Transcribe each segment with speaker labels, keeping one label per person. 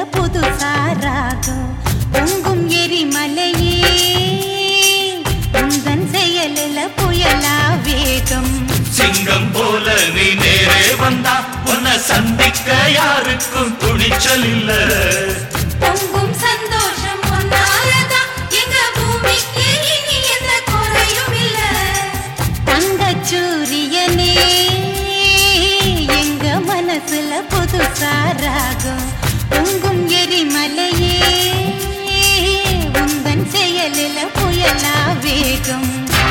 Speaker 1: புதுசா ராகம் பொங்கும் எரிமலையே உந்தன் செயலில் புயலா வேகம்
Speaker 2: சிங்கம் போல நீ நேரே வந்தா உன்னை சந்திக்க யாருக்கும் துணிச்சல் இல்ல
Speaker 1: பொங்கும் சந்தோஷம் ஒன்னாலதான் எங்க பூமிக்கு இனி எந்த குறையும் இல்ல தங்கச் சூரியனே எங்க மனசுல புதுசா ராகம் பொங்கும் எரிமலையே உந்தன் செயலில புயலா வேகம்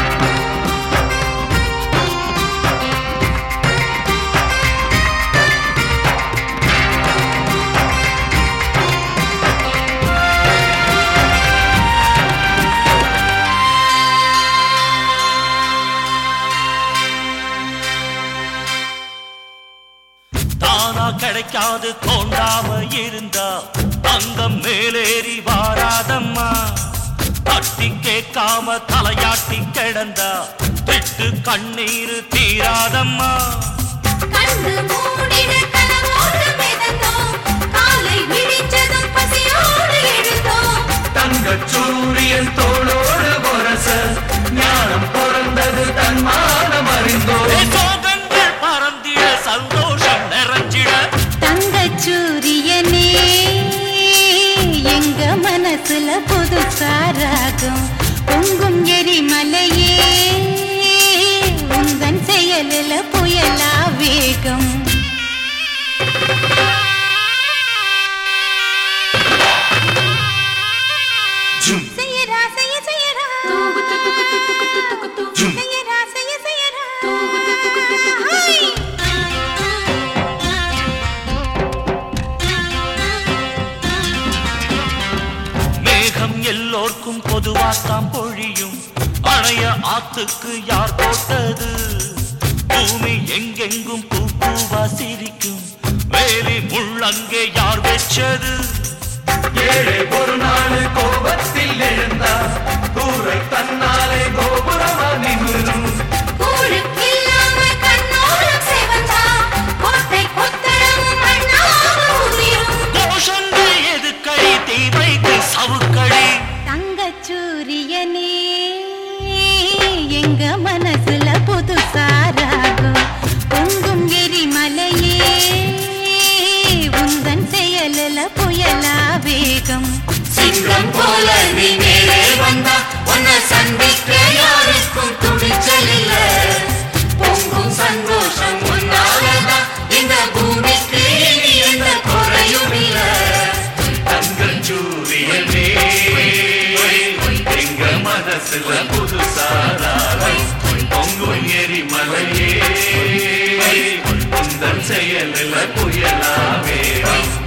Speaker 2: தானா கிடைக்காது தோண்டாம இருந்தா தங்கம் மேலேறி வாராதம்மா தட்டி கேட்காம தலையாட்டி கிடந்தா திட்டு கண்ணீர் தீராதம்மா
Speaker 1: கண்ணு மூடிட கனவோடு மிதந்தோம் காலை விடிஞ்சதும் பசியோடு எழுந்தோம்
Speaker 2: தங்க சூரியன் தோளோடு பொரச ஞானம் பிறந்தது தன்மானம் அறிந்தோ சோகங்கள் பறந்திட சந்தோஷம் நிறைஞ்சிட
Speaker 1: தங்கச் சூரியனே எங்க மனசுல புதுசா ராகம் பொங்கும் எரிமலையே உந்தன் செயலில புயலா வேகம்
Speaker 2: ஜும்
Speaker 1: செய்யறா செய்ய செய்யறா
Speaker 2: ஜும்
Speaker 1: செய்யறா செய்ய செய்யறா ஹை!
Speaker 2: மேகம் எல்லோர்க்கும் பொதுவாத்தான் பொழியும் அணைய ஆத்துக்கு யார் போட்டது பூமி எங்கெங்கும் பூ பூவா சிரிக்கும் வேலி முள்ளங்கே யார் வெச்சது ஏழை ஒரு நாள் கோபத்தில் எழுந்தா கூரை தன்னாலே கோபுரமா நிமிரும்
Speaker 1: கூழுக்கில்லாம கண்ணோரம் சிவந்தா, கோட்டை கொத்தளம் மண்ணாக உதிரும்.
Speaker 2: கோஷங்கள் எதுக்கடி தீமைக்கு சவுக்கடி
Speaker 1: தங்கச் சூரியனே எங்க மனசுல புதுசா ராகம் பொங்கும் எரிமலையே உந்தன் செயலில புயலா வேகம்
Speaker 2: சிங்கம் போல நீ மேலே வந்தா உன்னை சந்திக்க யாருக்கும் துணிச்சல் இல்ல பொங்கும் சந்தோஷம் உன்னாலதான் இந்த பூமிக்கு இனி எந்த குறையும் இல்ல தங்கள் சூரியனே எங்க மனசுல புதுசாராரம் பொங்கும் எரிமலையே உந்தன் செயலில் புயலா வேகம்